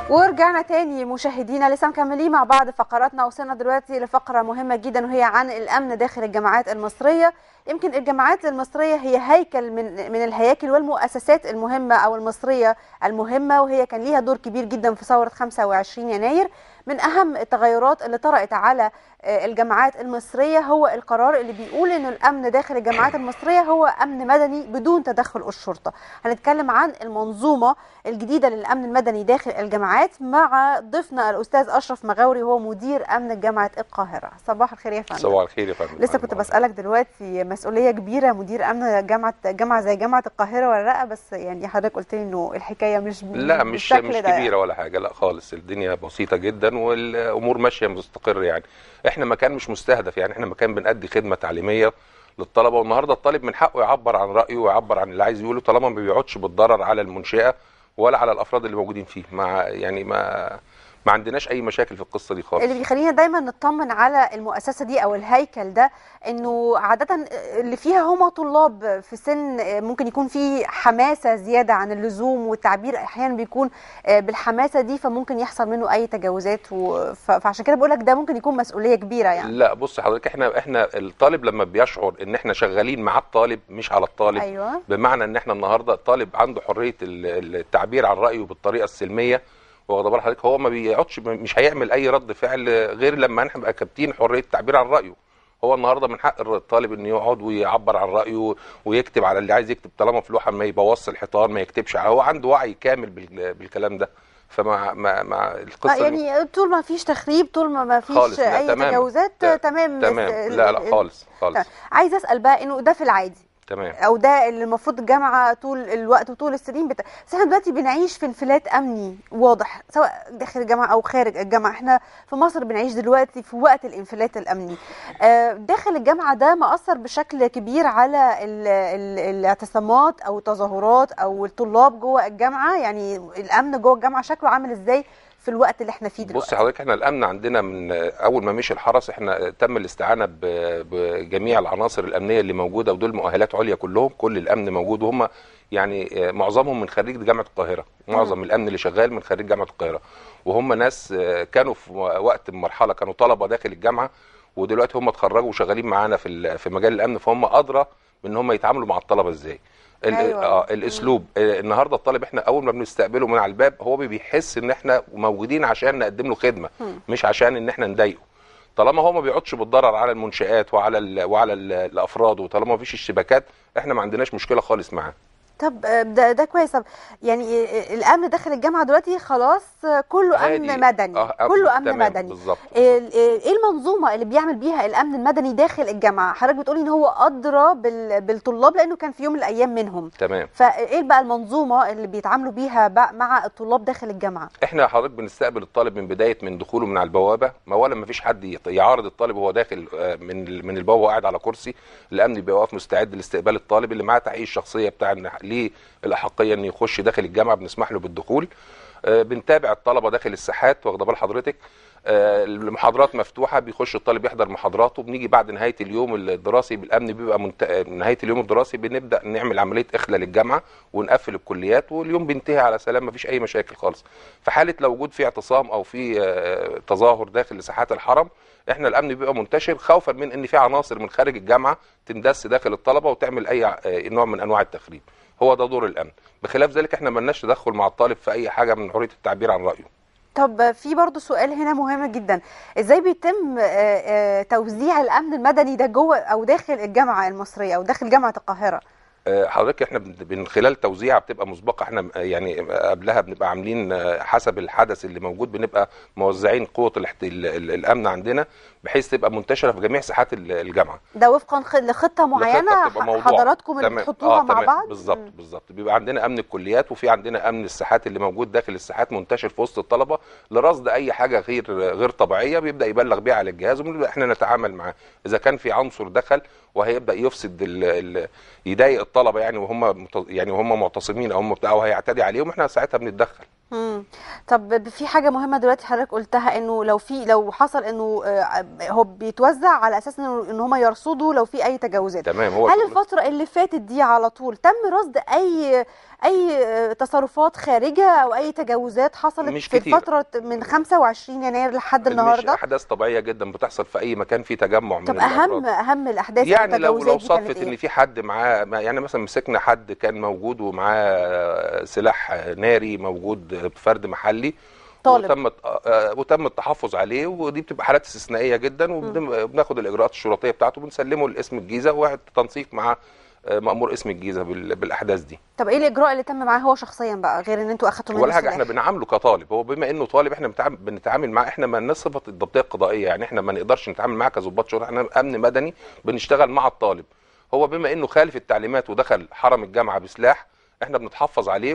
ورجعنا تاني مشاهدينا لسه مكملين مع بعض فقراتنا وصلنا دلوقتي لفقره مهمه جدا وهي عن الامن داخل الجامعات المصريه يمكن الجامعات المصريه هي هيكل من من الهياكل والمؤسسات المهمه او المصريه المهمه وهي كان ليها دور كبير جدا في ثوره 25 يناير من اهم التغيرات اللي طرأت على الجامعات المصريه هو القرار اللي بيقول ان الامن داخل الجامعات المصريه هو امن مدني بدون تدخل الشرطه هنتكلم عن المنظومه الجديده للامن المدني داخل الجامعات مع ضيفنا الاستاذ اشرف مغاوري وهو مدير امن جامعه القاهره صباح الخير يا فندم صباح الخير يا فندم لسه كنت بسالك دلوقتي مسؤوليه كبيره مدير امن جامعه جامعه زي جامعه القاهره ولا لا بس يعني حضرتك قلت لي انه الحكايه مش لا مش مش كبيره يعني. ولا حاجه لا خالص الدنيا بسيطه جدا والامور ماشيه مستقر يعني احنا مكان مش مستهدف يعني احنا مكان بنأدي خدمه تعليميه للطلبه والنهارده الطالب من حقه يعبر عن رايه ويعبر عن اللي عايز يقوله طالما ما بيقعدش بالضرر على المنشاه ولا على الافراد اللي موجودين فيه مع يعني ما ما عندناش اي مشاكل في القصه دي خالص اللي بيخلينا دايما نطمن على المؤسسه دي او الهيكل ده انه عاده اللي فيها هم طلاب في سن ممكن يكون في حماسه زياده عن اللزوم والتعبير احيانا بيكون بالحماسه دي فممكن يحصل منه اي تجاوزات و... فعشان كده بقول لك ده ممكن يكون مسؤوليه كبيره يعني لا بص حضرتك احنا احنا الطالب لما بيشعر ان احنا شغالين مع الطالب مش على الطالب أيوة. بمعنى ان احنا النهارده الطالب عنده حريه التعبير عن رايه بالطريقه السلميه واخد بال حضرتك هو ما بيقعدش مش هيعمل اي رد فعل غير لما احنا نبقى كابتين حريه التعبير عن رايه هو النهارده من حق الطالب انه يقعد ويعبر عن رايه ويكتب على اللي عايز يكتب طالما في لوحه ما يبوظش الحيطان ما يكتبش هو عنده وعي كامل بالكلام ده فمع مع مع القصه يعني طول ما فيش تخريب طول ما ما فيش اي تمام. تجاوزات تمام تمام لا لا خالص خالص عايز اسال بقى انه ده في العادي تمام او ده اللي المفروض الجامعه طول الوقت وطول السنين بتا... بس احنا دلوقتي بنعيش في انفلات امني واضح سواء داخل الجامعه او خارج الجامعه احنا في مصر بنعيش دلوقتي في وقت الانفلات الامني داخل الجامعه ده مأثر بشكل كبير على ال... ال... الاعتصامات او التظاهرات او الطلاب جوه الجامعه يعني الامن جوه الجامعه شكله عامل ازاي في الوقت اللي احنا فيه دلوقتي بص حضرتك احنا الامن عندنا من اول ما مشي الحرس احنا تم الاستعانه بجميع العناصر الامنيه اللي موجوده ودول مؤهلات عليا كلهم كل الامن موجود وهم يعني معظمهم من خريج جامعه القاهره معظم الامن اللي شغال من خريج جامعه القاهره وهم ناس كانوا في وقت مرحله كانوا طلبه داخل الجامعه ودلوقتي هم اتخرجوا وشغالين معانا في في مجال الامن فهم ادرى من هم يتعاملوا مع الطلبه ازاي أيوة. آه الاسلوب آه النهارده الطالب احنا اول ما بنستقبله من على الباب هو بيحس ان احنا موجودين عشان نقدم له خدمه مم. مش عشان ان احنا نضايقه طالما هو ما بيقعدش بالضرر على المنشات وعلى ال وعلى ال الافراد وطالما ما فيش اشتباكات احنا ما عندناش مشكله خالص معاه طب ده ده كويس طب يعني الامن داخل الجامعه دلوقتي خلاص كله امن مدني آه كله امن تمام مدني بالظبط ايه المنظومه اللي بيعمل بيها الامن المدني داخل الجامعه حضرتك بتقولي ان هو ادرى بالطلاب لانه كان في يوم من الايام منهم تمام فايه بقى المنظومه اللي بيتعاملوا بيها مع الطلاب داخل الجامعه احنا حضرتك بنستقبل الطالب من بدايه من دخوله من على البوابه ما اولا ما فيش حد يعارض الطالب وهو داخل من من البوابه وقاعد على كرسي الامن بيبقى واقف مستعد لاستقبال الطالب اللي معاه تحقيق الشخصيه بتاع ليه الاحقيه انه يخش داخل الجامعه بنسمح له بالدخول آه بنتابع الطلبه داخل الساحات واخده بال حضرتك آه المحاضرات مفتوحه بيخش الطالب يحضر محاضراته بنيجي بعد نهايه اليوم الدراسي بالامن بيبقى منت... نهايه اليوم الدراسي بنبدا نعمل عمليه اخلال الجامعه ونقفل الكليات واليوم بينتهي على سلام مفيش اي مشاكل خالص في حاله لو وجود في اعتصام او في آه تظاهر داخل ساحات الحرم احنا الامن بيبقى منتشر خوفا من ان في عناصر من خارج الجامعه تندس داخل الطلبه وتعمل اي نوع من انواع التخريب هو ده دور الامن بخلاف ذلك احنا ملناش تدخل مع الطالب في اي حاجه من حريه التعبير عن رايه طب في برضه سؤال هنا مهم جدا ازاي بيتم توزيع الامن المدني ده جوه او داخل الجامعه المصريه او داخل جامعه القاهره حضرتك احنا من خلال توزيع بتبقى مسبقه احنا يعني قبلها بنبقى عاملين حسب الحدث اللي موجود بنبقى موزعين قوه الامن عندنا بحيث تبقى منتشره في جميع ساحات الجامعه ده وفقا لخطه معينه حضراتكم اللي بتحطوها آه مع بعض بالظبط بالظبط بيبقى عندنا امن الكليات وفي عندنا امن الساحات اللي موجود داخل الساحات منتشر في وسط الطلبه لرصد اي حاجه غير غير طبيعيه بيبدا يبلغ بيها على الجهاز وبنبدا احنا نتعامل معاه اذا كان في عنصر دخل وهيبدا يفسد ال ال يضايق الطلبه يعني وهم يعني وهم معتصمين او هم بتاع وهيعتدي عليهم احنا ساعتها بنتدخل مم. طب في حاجه مهمه دلوقتي حضرتك قلتها انه لو في لو حصل انه هو بيتوزع على اساس انه ان هم يرصدوا لو في اي تجاوزات تمام هو هل الفتره اللي فاتت دي على طول تم رصد اي اي آه، تصرفات خارجه او اي تجاوزات حصلت مش في كتير. الفتره من 25 يناير لحد مش النهارده احداث طبيعيه جدا بتحصل في اي مكان فيه تجمع من طب الافراد اهم اهم الاحداث يعني لو والتجاوزات لو دي كانت صدفت ايه ان في حد معاه ما- يعني مثلا مسكنا حد كان موجود ومعاه سلاح ناري موجود بفرد محلي طالب. وتم آه، وتم التحفظ عليه ودي بتبقى حالات استثنائيه جدا وبناخد الاجراءات الشرطيه بتاعته بنسلمه لاسم الجيزه وتنسيق مع آه، مامور اسم الجيزه بال- بالاحداث دي طب ايه الاجراء اللي تم معاه هو شخصيا بقى غير ان انتوا اخدتوا منه ولا حاجه السلاح؟ احنا بنعامله كطالب هو بما انه طالب احنا بنتعامل, بنتعامل معاه احنا ما لناش صفه الضبطيه القضائيه يعني احنا ما نقدرش نتعامل معاه كظباط شرطه احنا امن مدني بنشتغل مع الطالب هو بما انه خالف التعليمات ودخل حرم الجامعه بسلاح احنا بنتحفظ عليه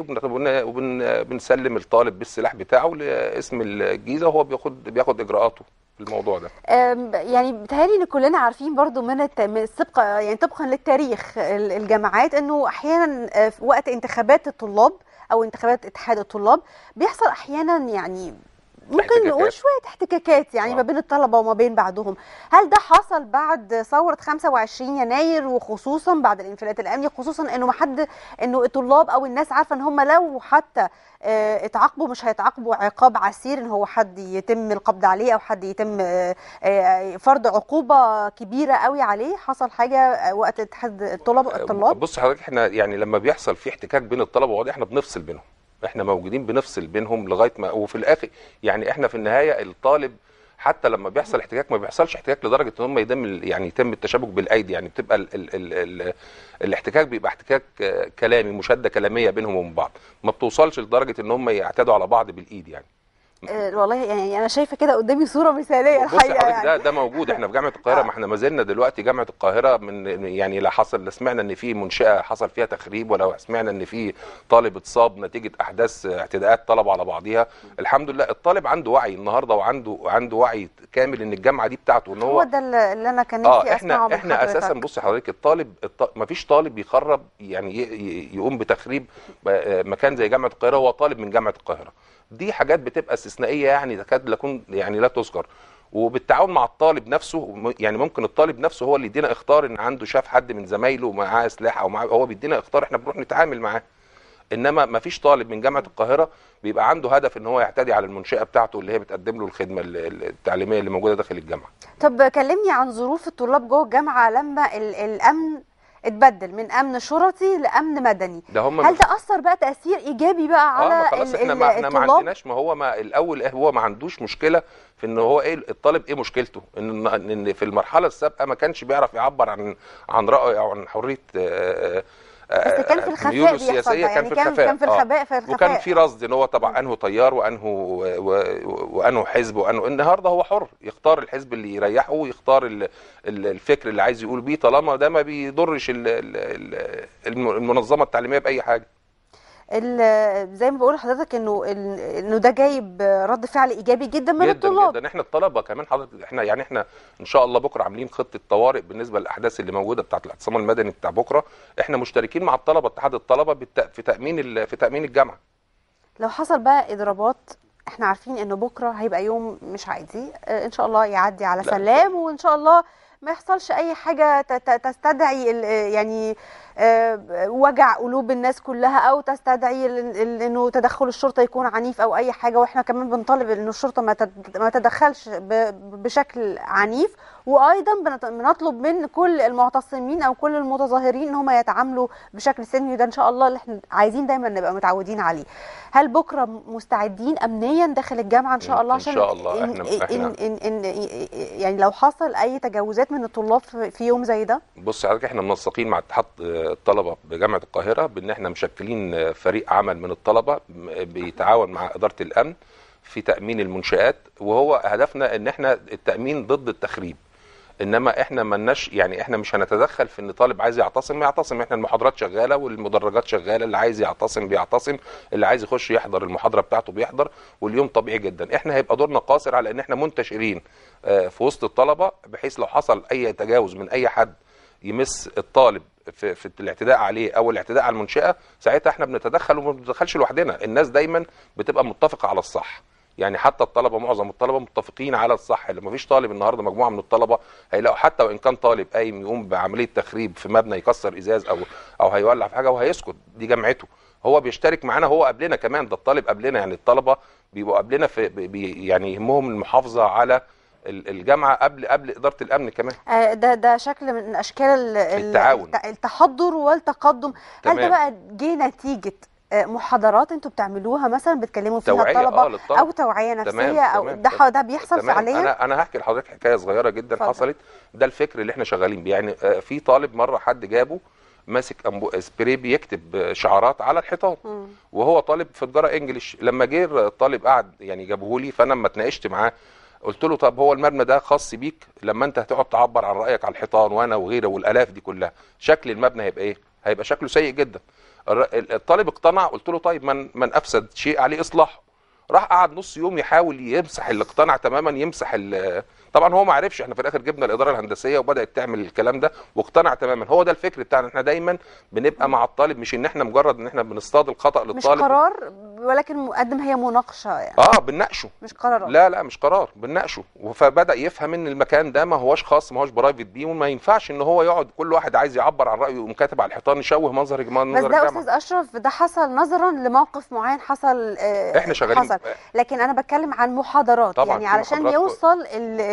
وبنسلم الطالب بالسلاح بتاعه لاسم الجيزه وهو بياخد بياخد اجراءاته في الموضوع ده أم، يعني بيتهيألي ان كلنا عارفين برضو من الت... من السبق يعني طبقا للتاريخ ال- الجامعات انه احيانا آه، في وقت انتخابات الطلاب او انتخابات اتحاد الطلاب بيحصل احيانا يعني ممكن احتكاكات. نقول شويه احتكاكات يعني آه. ما بين الطلبه وما بين بعضهم هل ده حصل بعد ثوره 25 يناير وخصوصا بعد الانفلات الامني خصوصا انه ما حد انه الطلاب او الناس عارفه ان هم لو حتى آه، اتعاقبوا مش هيتعاقبوا عقاب عسير ان هو حد يتم القبض عليه او حد يتم آه، آه، فرض عقوبه كبيره قوي عليه حصل حاجه آه، وقت اتحاد الطلاب الطلاب بص حضرتك احنا يعني لما بيحصل في احتكاك بين الطلبه وبعض احنا بنفصل بينهم احنا موجودين بنفصل بينهم لغايه ما وفي الاخر يعني احنا في النهايه الطالب حتى لما بيحصل احتكاك ما بيحصلش احتكاك لدرجه ان هم يتم ال- يعني يتم التشابك بالايدي يعني بتبقى ال ال ال ال الاحتكاك بيبقى احتكاك آه، كلامي مشاده كلاميه بينهم وبين بعض ما بتوصلش لدرجه ان هم يعتدوا على بعض بالايد يعني آه، والله يعني انا شايفه كده قدامي صوره مثاليه بص الحقيقه حضرتك ده يعني ده موجود احنا في جامعه القاهره آه. ما احنا ما زلنا دلوقتي جامعه القاهره من يعني لا حصل لا سمعنا ان في منشاه حصل فيها تخريب ولا سمعنا ان في طالب اتصاب نتيجه احداث اعتداءات طلبه على بعضيها الحمد لله الطالب عنده وعي النهارده وعنده عنده وعي كامل ان الجامعه دي بتاعته ان هو هو ده اللي اللي انا كان نفسي اه اسمعه احنا من احنا حضرتك. اساسا بص حضرتك الطالب الط... ما فيش طالب يخرب يعني ي... ي- يقوم بتخريب ب- مكان زي جامعه القاهره هو طالب من جامعه القاهره دي حاجات بتبقى استثنائيه يعني تكاد لا تكون يعني لا تذكر وبالتعاون مع الطالب نفسه م- يعني ممكن الطالب نفسه هو اللي يدينا اختار ان عنده شاف حد من زمايله معاه سلاح او معاه هو بيدينا اختار احنا بنروح نتعامل معاه انما ما فيش طالب من جامعه القاهره بيبقى عنده هدف ان هو يعتدي على المنشاه بتاعته اللي هي بتقدم له الخدمه ال- ال- التعليميه اللي موجوده داخل الجامعه طب كلمني عن ظروف الطلاب جوه الجامعه لما ال- الامن اتبدل من امن شرطي لامن مدني ده هم هل ده اثر بقى تاثير ايجابي بقى اه على ما خلاص ال- احنا ال- ما احنا ما الطلاب عندناش ما هو ما الاول إيه هو ما عندوش مشكله في ان هو ايه الطالب ايه مشكلته ان ان في المرحله السابقه ما كانش بيعرف يعبر عن عن رايه او عن حريه آه، آه، بس كان في آه، الخفاء ميوله بيحصل السياسيه ده يعني في كان الخفاء كان في آه. الخباء في الخفاء وكان في رصد ان هو طبعا انه تيار وانه و- و- وانه حزب وانه النهارده هو حر يختار الحزب اللي يريحه ويختار ال- ال- الفكر اللي عايز يقول بيه طالما ده ما بيضرش ال- ال- ال- الم- المنظمه التعليميه باي حاجه ال- زي ما بقول لحضرتك انه ال- انه ده جايب رد فعل ايجابي جدا من جدا الطلاب جدا احنا الطلبه كمان حضرتك احنا يعني احنا ان شاء الله بكره عاملين خطه طوارئ بالنسبه للاحداث اللي موجوده بتاعه الاعتصام المدني بتاع بكره احنا مشتركين مع الطلبه اتحاد الطلبه بالت- في تامين ال- في تامين الجامعه لو حصل بقى اضرابات احنا عارفين انه بكره هيبقى يوم مش عادي اه، ان شاء الله يعدي على لا. سلام وان شاء الله ما يحصلش اي حاجه ت- ت- تستدعي ال- يعني اه، وجع قلوب الناس كلها او تستدعي ال- ال- انه تدخل الشرطه يكون عنيف او اي حاجه واحنا كمان بنطالب انه الشرطه ما تد- ما تدخلش ب- بشكل عنيف وايضا بنط- بنطلب من كل المعتصمين او كل المتظاهرين ان هم يتعاملوا بشكل سلمي وده ان شاء الله اللي احنا عايزين دايما نبقى متعودين عليه هل بكره مستعدين امنيا داخل الجامعه ان شاء الله إن عشان شاء الله. إن إحنا- إن إن إن يعني لو حصل اي تجاوزات من الطلاب في في يوم زي ده بص حضرتك احنا منسقين مع اتحاد الطلبه بجامعه القاهره بان احنا مشكلين فريق عمل من الطلبه بيتعاون مع اداره الامن في تامين المنشات وهو هدفنا ان احنا التامين ضد التخريب انما احنا ملناش يعني احنا مش هنتدخل في ان طالب عايز يعتصم يعتصم احنا المحاضرات شغاله والمدرجات شغاله اللي عايز يعتصم بيعتصم اللي عايز يخش يحضر المحاضره بتاعته بيحضر واليوم طبيعي جدا احنا هيبقى دورنا قاصر على ان احنا منتشرين آه، في وسط الطلبه بحيث لو حصل اي تجاوز من اي حد يمس الطالب في, في الاعتداء عليه او الاعتداء على المنشاه ساعتها احنا بنتدخل وما بنتدخلش لوحدنا الناس دايما بتبقى متفقه على الصح يعني حتى الطلبه معظم الطلبه متفقين على الصح لما فيش طالب النهارده مجموعه من الطلبه هيلاقوا حتى وان كان طالب قايم يقوم بعمليه تخريب في مبنى يكسر ازاز او او هيولع في حاجه وهيسكت دي جامعته هو بيشترك معانا هو قبلنا كمان ده الطالب قبلنا يعني الطلبه بيبقوا قبلنا في بي يعني يهمهم المحافظه على ال- الجامعه قبل قبل اداره الامن كمان آه، ده ده شكل من اشكال ال- ال- التعاون. الت- التحضر والتقدم هل ده تمام. بقى جه نتيجه آه، محاضرات انتوا بتعملوها مثلا بتكلموا فيها توعية، الطلبه آه، للطلبة. او توعيه نفسيه تمام، او تمام، ده ح- تمام. ده بيحصل تمام. فعليا انا انا هحكي لحضرتك حكايه صغيره جدا اتفضل. حصلت ده الفكر اللي احنا شغالين بيه يعني آه، في طالب مره حد جابه ماسك أنبو- سبراي بيكتب آه، شعارات على الحيطان مم. وهو طالب في تجاره انجليش لما جه الطالب قعد يعني جابه لي فانا لما اتناقشت معاه قلت له طب هو المبنى ده خاص بيك لما انت هتقعد تعبر عن رايك على الحيطان وانا وغيره والالاف دي كلها شكل المبنى هيبقى ايه هيبقى شكله سيء جدا الر- الطالب اقتنع قلت له طيب من من افسد شيء عليه اصلاحه راح قعد نص يوم يحاول يمسح اللي اقتنع تماما يمسح ال- طبعا هو ما عرفش احنا في الاخر جبنا الاداره الهندسيه وبدات تعمل الكلام ده واقتنع تماما هو ده الفكر بتاعنا احنا دايما بنبقى مع الطالب مش ان احنا مجرد ان احنا بنصطاد الخطا مش للطالب قرار ولكن مقدم هي مناقشه يعني اه بنناقشه مش قرارات لا لا مش قرار بنناقشه فبدا يفهم ان المكان ده ما هوش خاص ما هوش برايفت بيه وما ينفعش ان هو يقعد كل واحد عايز يعبر عن رايه ويقوم كاتب على الحيطان يشوه منظر بس منظر ده الجامعه استاذ اشرف ده حصل نظرا لموقف معين حصل آه، احنا شغالين حصل لكن انا بتكلم عن محاضرات طبعاً يعني في علشان محاضرات كو- يوصل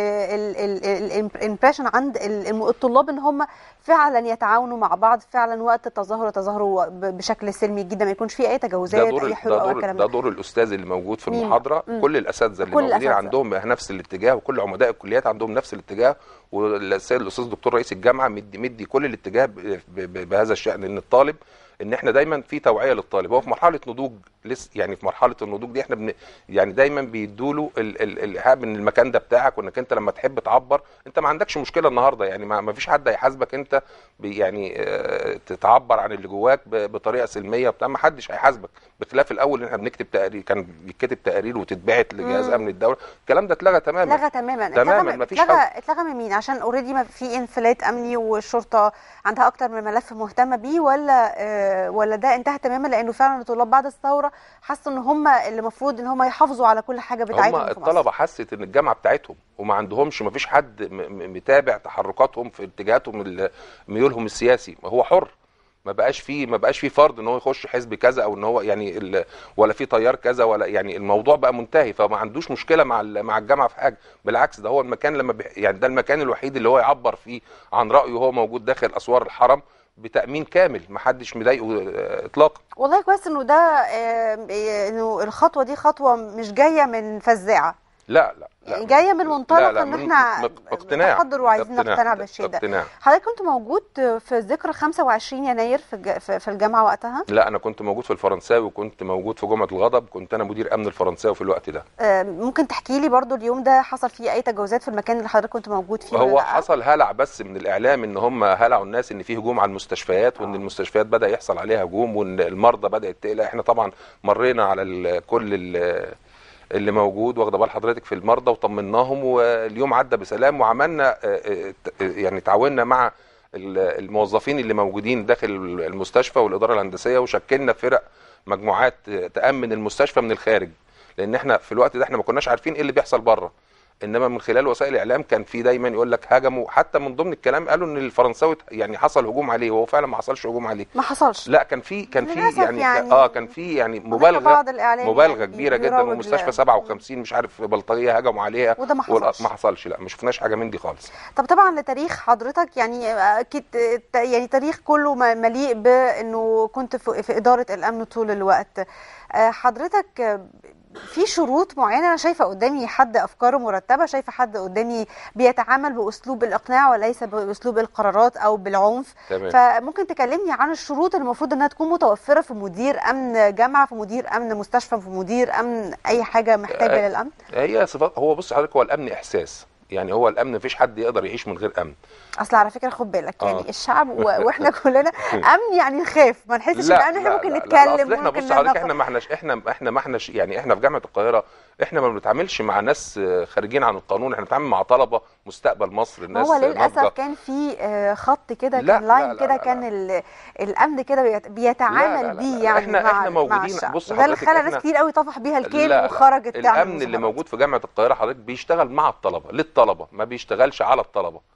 الامبريشن عند ال- الم- الطلاب ان هم فعلا يتعاونوا مع بعض فعلا وقت التظاهر يتظاهروا ب- بشكل سلمي جدا ما يكونش في اي ده تجاوزات دور اي ده حروب او دور الكلام ده ده دور الاستاذ اللي موجود في مين؟ المحاضره مم. كل الاساتذه اللي كل موجودين الأساتذة. عندهم نفس الاتجاه وكل عمداء الكليات عندهم نفس الاتجاه والسيد الاستاذ الدكتور رئيس الجامعه مدي مدي كل الاتجاه ب- ب- ب- بهذا الشان ان الطالب ان احنا دايما في توعيه للطالب هو في مرحله نضوج لسه يعني في مرحله النضوج دي احنا بن يعني دايما بيدوا له ال- ال- الايهام ان المكان ده بتاعك وانك انت لما تحب تعبر انت ما عندكش مشكله النهارده يعني ما ما فيش حد هيحاسبك انت بي- يعني آه، تتعبر عن اللي جواك ب- بطريقه سلميه وبتاع ما حدش هيحاسبك بخلاف الاول ان احنا بنكتب تقارير كان بيتكتب تقارير وتتبعت لجهاز مم. امن الدوله الكلام ده اتلغى تماما اتلغى تماما تماماً، اتلغى مفيش اتلغى, اتلغى من مين عشان اوريدي ما في انفلات امني والشرطه عندها اكتر من ملف مهتمه بيه ولا آه ولا ده انتهى تماما لانه فعلا الطلاب بعد الثوره حسوا ان هم اللي المفروض ان هم يحافظوا على كل حاجه هم بتاعتهم في مصر الطلبه حست ان الجامعه بتاعتهم وما عندهمش ما فيش حد م- م- متابع تحركاتهم في اتجاهاتهم ال- ميولهم السياسي هو حر ما بقاش فيه ما بقاش فيه فرض ان هو يخش حزب كذا او ان هو يعني ال- ولا في تيار كذا ولا يعني الموضوع بقى منتهي فما عندوش مشكله مع ال- مع الجامعه في حاجه بالعكس ده هو المكان لما بي يعني ده المكان الوحيد اللي هو يعبر فيه عن رايه وهو موجود داخل اسوار الحرم بتامين كامل ما حدش مضايقه آه، اطلاقا والله كويس انه ده آه، آه، انه الخطوه دي خطوه مش جايه من فزاعه لا لا لا يعني جايه من منطلق لا لا ان من- احنا من- اقتناع تحضر وعايزين اقتناع. نقتنع بالشيء ده اقتناع حضرتك كنت موجود في ذكرى 25 يناير في الج- في في الجامعه وقتها لا انا كنت موجود في الفرنساوي وكنت موجود في جمعه الغضب كنت انا مدير امن الفرنساوي في الوقت ده آه، ممكن تحكي لي برضو اليوم ده حصل فيه اي تجاوزات في المكان اللي حضرتك كنت موجود فيه ولا هو لأ؟ حصل هلع بس من الاعلام ان هم هلعوا الناس ان في هجوم على المستشفيات وان المستشفيات بدا يحصل عليها هجوم وان المرضى بدات تقلق احنا طبعا مرينا على ال- كل ال- اللي موجود واخده بال حضرتك في المرضى وطمناهم واليوم عدى بسلام وعملنا آه، آه، ت- يعني تعاوننا مع ال- الموظفين اللي موجودين داخل المستشفى والاداره الهندسيه وشكلنا فرق مجموعات تامن المستشفى من الخارج لان احنا في الوقت ده احنا ما كناش عارفين ايه اللي بيحصل بره انما من خلال وسائل الاعلام كان في دايما يقول لك هجموا حتى من ضمن الكلام قالوا ان الفرنساوي يعني حصل هجوم عليه وهو فعلا ما حصلش هجوم عليه ما حصلش لا كان في كان في للأسف يعني, يعني اه كان في يعني وهنا مبالغه بعض الإعلام مبالغه يعني كبيره جدا بيروج ومستشفى ل- 57 مش عارف بلطجيه هجموا عليها وده ما ولا- حصلش ما حصلش لا ما شفناش حاجه من دي خالص طب طبعا لتاريخ حضرتك يعني اكيد ت- يعني تاريخ كله م- مليء بانه كنت في في اداره الامن طول الوقت آه، حضرتك آه، في شروط معينه انا شايفه قدامي حد افكاره مرتبه شايفه حد قدامي بيتعامل باسلوب الاقناع وليس باسلوب القرارات او بالعنف تمام فممكن تكلمني عن الشروط اللي المفروض انها تكون متوفره في مدير امن جامعه في مدير امن مستشفى في مدير امن اي حاجه محتاجه آه، للامن هي صفات هو بص حضرتك هو الامن احساس يعني هو الامن مفيش حد يقدر يعيش من غير امن اصل على فكره خد بالك يعني آه. الشعب و... واحنا كلنا امن يعني نخاف ما نحسش بالامن احنا ممكن لا، لا، نتكلم أصل احنا ممكن بص حضرتك نناقش. احنا ما احناش احنا احنا ما احناش يعني احنا في جامعه القاهره احنا ما بنتعاملش مع ناس آه، خارجين عن القانون احنا بنتعامل مع طلبه مستقبل مصر ما ناس هو للاسف ناضجة. كان في آه، خط كده لا، كان لاين لا، لا، كده لا، كان لا. ال- الامن كده بيت- لا، بيتعامل لا، لا، بيه لا. يعني إحنا- مع إحنا مع موجودين- الشعب بص وده اللي حضرتك خلى ناس إحنا- كتير قوي طفح بيها الكيل لا، لا. وخرجت تعمل الامن اللي مظاهرات. موجود في جامعه القاهره حضرتك بيشتغل مع الطلبه للطلبه ما بيشتغلش على الطلبه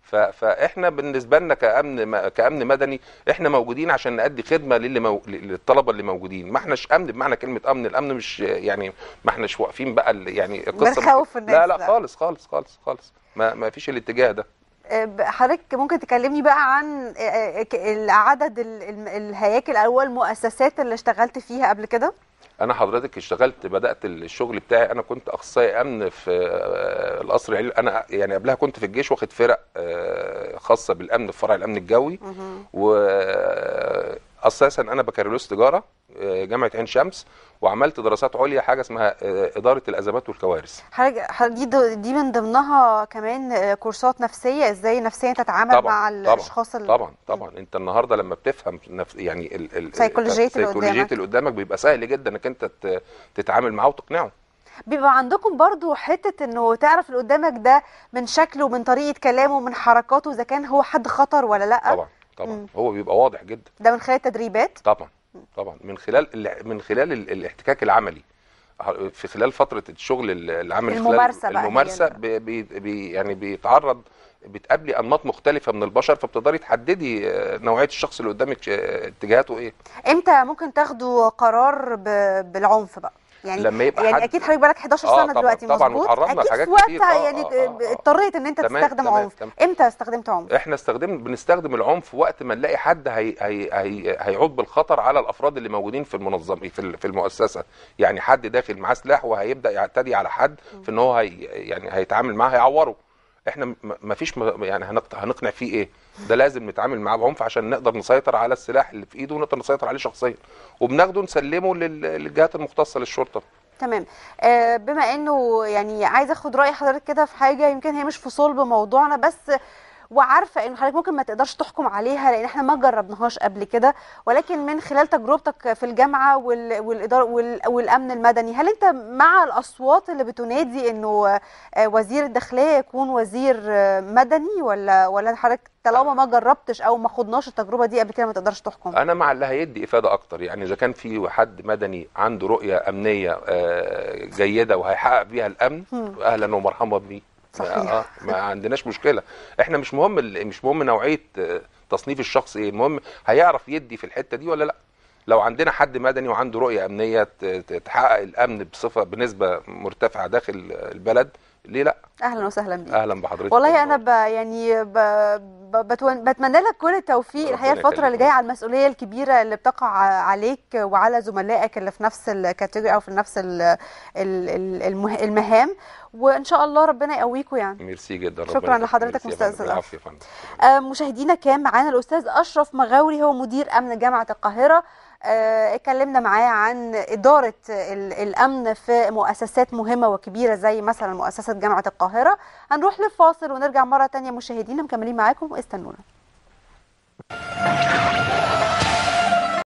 ف- فاحنا بالنسبه لنا كامن م- كامن مدني احنا موجودين عشان نأدي خدمه للي مو... للطلبه اللي موجودين ما احناش امن بمعنى كلمه امن الامن مش يعني ما احناش واقفين بقى ال- يعني القصه بنخوف الناس، لا لا لا. خالص خالص خالص خالص ما ما فيش الاتجاه ده آه، حضرتك ممكن تكلمني بقى عن آه، آه، ك- العدد ال- ال- الهياكل او المؤسسات اللي اشتغلت فيها قبل كده انا حضرتك اشتغلت بدات الشغل بتاعي انا كنت اخصائي امن في آه، القصر العيني انا يعني قبلها كنت في الجيش واخد فرق آه، خاصه بالامن في فرع الامن الجوي واساسا انا بكالوريوس تجاره آه، جامعه عين شمس وعملت دراسات عليا حاجه اسمها آه، اداره الازمات والكوارث حضرتك حضرتك دي د- دي من ضمنها كمان آه، كورسات نفسيه ازاي نفسيا تتعامل طبعا مع طبعا الاشخاص ال- طبعا طبعا انت النهارده لما بتفهم نفس يعني ال ال سيكولوجية اللي سيكولوجية قدامك. اللي قدامك بيبقى سهل جدا انك انت ت- تتعامل معاه وتقنعه بيبقى عندكم برضو حته انه تعرف اللي قدامك ده من شكله من طريقه كلامه من حركاته اذا كان هو حد خطر ولا لا طبعا طبعا هو بيبقى واضح جدا ده من خلال التدريبات طبعا طبعا من خلال ال- من خلال ال- الاحتكاك العملي في خلال فتره الشغل ال- العملي في خلال الممارسة بقى هي الممارسه ال- بي بي بي يعني بيتعرض بتقابلي انماط مختلفه من البشر فبتقدري تحددي آه، نوعيه الشخص اللي قدامك آه، اتجاهاته ايه امتى ممكن تاخدوا قرار ب- بالعنف بقى يعني لما يبقى يعني حد- اكيد حضرتك بقالك 11 آه، سنه طبعاً، دلوقتي طبعاً، مظبوط واتعرضنا اكيد لحاجات في وقتها كتير. آه، يعني آه، آه، آه. اضطريت ان انت تمام، تستخدم تمام، عنف تمام. امتى استخدمت عنف احنا استخدم بنستخدم العنف وقت ما نلاقي حد هي هي هي هيعود بالخطر على الافراد اللي موجودين في المنظمه في ال- في المؤسسه يعني حد داخل معاه سلاح وهيبدا يعتدي على حد في ان هو هي يعني هيتعامل معاه هيعوره احنا م- ما فيش م- يعني هنقط- هنقنع فيه ايه ده لازم نتعامل معاه بعنف عشان نقدر نسيطر على السلاح اللي في ايده ونقدر نسيطر عليه شخصيا وبناخده نسلمه لل- للجهات المختصه للشرطه تمام آه بما انه يعني عايزه اخد راي حضرتك كده في حاجه يمكن هي مش في صلب موضوعنا بس وعارفه ان حضرتك ممكن ما تقدرش تحكم عليها لان احنا ما جربناهاش قبل كده ولكن من خلال تجربتك في الجامعه وال- والاداره وال- والامن المدني هل انت مع الاصوات اللي بتنادي انه آه، وزير الداخليه يكون وزير آه، مدني ولا ولا حضرتك طالما ما جربتش او ما خدناش التجربه دي قبل كده ما تقدرش تحكم انا مع اللي هيدي افاده اكتر يعني اذا كان في حد مدني عنده رؤيه امنيه آه، جيده وهيحقق بيها الامن اهلا ومرحبا بيه صحيح. اه ما عندناش مشكله احنا مش مهم ال- مش مهم نوعيه آه، تصنيف الشخص ايه المهم هيعرف يدي في الحته دي ولا لا لو عندنا حد مدني وعنده رؤيه امنيه ت- ت- تحقق الامن بصفه بنسبه مرتفعه داخل البلد ليه لا اهلا وسهلا بيك اهلا بحضرتك والله انا ب يعني ب ب بتون- بتمنى لك كل التوفيق ربنا الحقيقه الفتره اللي يخليك. جايه على المسؤوليه الكبيره اللي بتقع عليك وعلى زملائك اللي في نفس الكاتيجوري او في نفس ال- ال- ال- المه- المهام وان شاء الله ربنا يقويكم يعني ميرسي جدا شكراً ربنا يخليك. لحضرتك ميرسي يا مستأذن. فندم. العفو يا فندم آه، مشاهدينا كان معانا الاستاذ اشرف مغاوري هو مدير امن جامعه القاهره آه، اتكلمنا معاه عن اداره ال- الامن في مؤسسات مهمه وكبيره زي مثلا مؤسسه جامعه القاهره هنروح لفاصل ونرجع مره تانية مشاهدينا مكملين معاكم واستنونا